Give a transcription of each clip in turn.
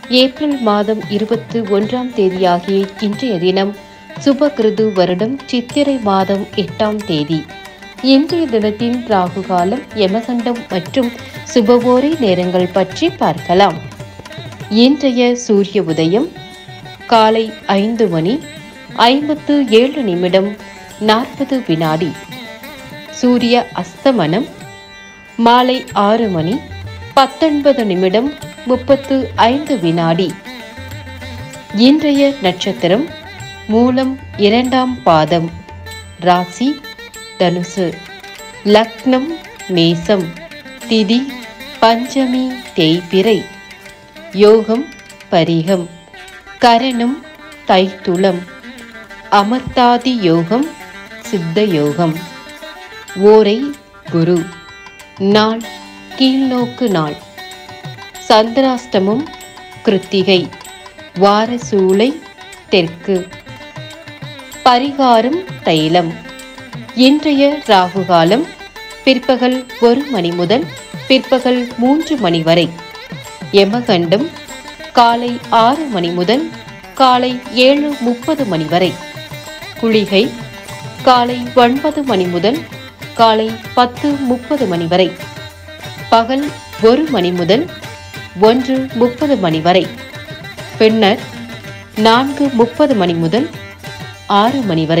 April மாதம் இருபத்தி ஒன்றாம் தேதியாகிய இன்றைய தினம் சுபகிருது வருடம் சித்திரை மாதம் எட்டாம் தேதி இன்றைய தினத்தின் ராகு காலம் யமகண்டம் மற்றும் சுபவோரை நேரங்கள் பற்றி பார்க்கலாம் இன்றைய சூரிய உதயம் காலை ஐந்து மணி ஐம்பத்து ஏழு நிமிடம் நாற்பது வினாடி சூரிய அஸ்தமனம் மாலை ஆறு மணி பத்தொன்பது நிமிடம் முப்பத்து ஐந்து வினாடி இன்றைய நட்சத்திரம் மூலம் இரண்டாம் பாதம் ராசி தனுசு லக்னம் மேசம் திதி பஞ்சமி தேய்பிறை யோகம் பரிகம் கரணம் தைத்துளம் அமர்த்தாதி யோகம் சித்த யோகம் ஓரை குரு நாள் கீழ்நோக்கு நாள் சந்திராஷ்டமம் கிருத்திகை வாரசூலை தெற்கு பரிகாரம் தைலம் இன்றைய ராகு காலம் பிற்பகல் ஒரு மணி முதல் பிற்பகல் மூன்று மணி வரை யமகண்டம் காலை ஆறு மணி முதல் காலை ஏழு முப்பது மணி வரை குளிகை காலை ஒன்பது மணி முதல் காலை பத்து முப்பது மணி வரை பகல் ஒரு மணி முதல் ஒன்று முப்பது மணி வரை பின்னர் நான்கு முப்பது மணி முதல் ஆறு மணி வரை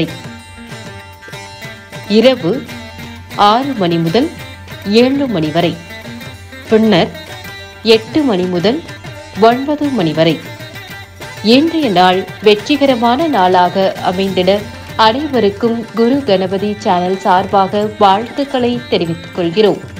இரவு ஆறு மணி முதல் ஏழு மணி வரை பின்னர் எட்டு மணி முதல் ஒன்பது மணி வரை இன்றைய நாள் வெற்றிகரமான நாளாக அமைந்திட அனைவருக்கும் குரு கணபதி சேனல் சார்பாக வாழ்த்துக்களை தெரிவித்துக் கொள்கிறோம்